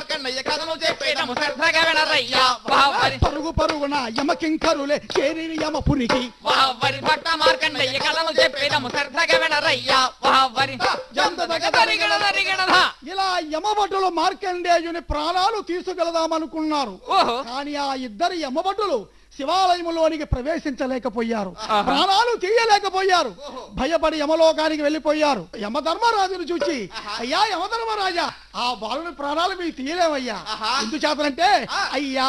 మార్కండయ్య కథను చెప్పేటము శ్రద్ధగా వినరయ్యా వరి పరుగు పరుగున యమకింకరులే చేరి యమపురికి వరి భక్త మార్కండయ్య కథను చెప్పేటము శ్రద్ధగా వినరయ్యా వరి దరిగడ దరిగడధ ఇలా యమభటులు మార్కండేయుని ప్రాణాలు తీసుకెళదామనుకున్నారు ఓహో కానీ ఆ ఇద్దరు యమభటులు శివాలయములోనికి ప్రవేశించలేకపోయారు ఆహా. ప్రాణాలు తీయలేకపోయారు భయపడి యమలోకానికి వెళ్ళిపోయారు యమధర్మరాజును చూచి అయ్యా యమధర్మరాజా ఆ బాలుని ప్రాణాలు మీకు తీయలేమయ్యా ఆహా. ఎందుచేతనంటే ఆ. అయ్యా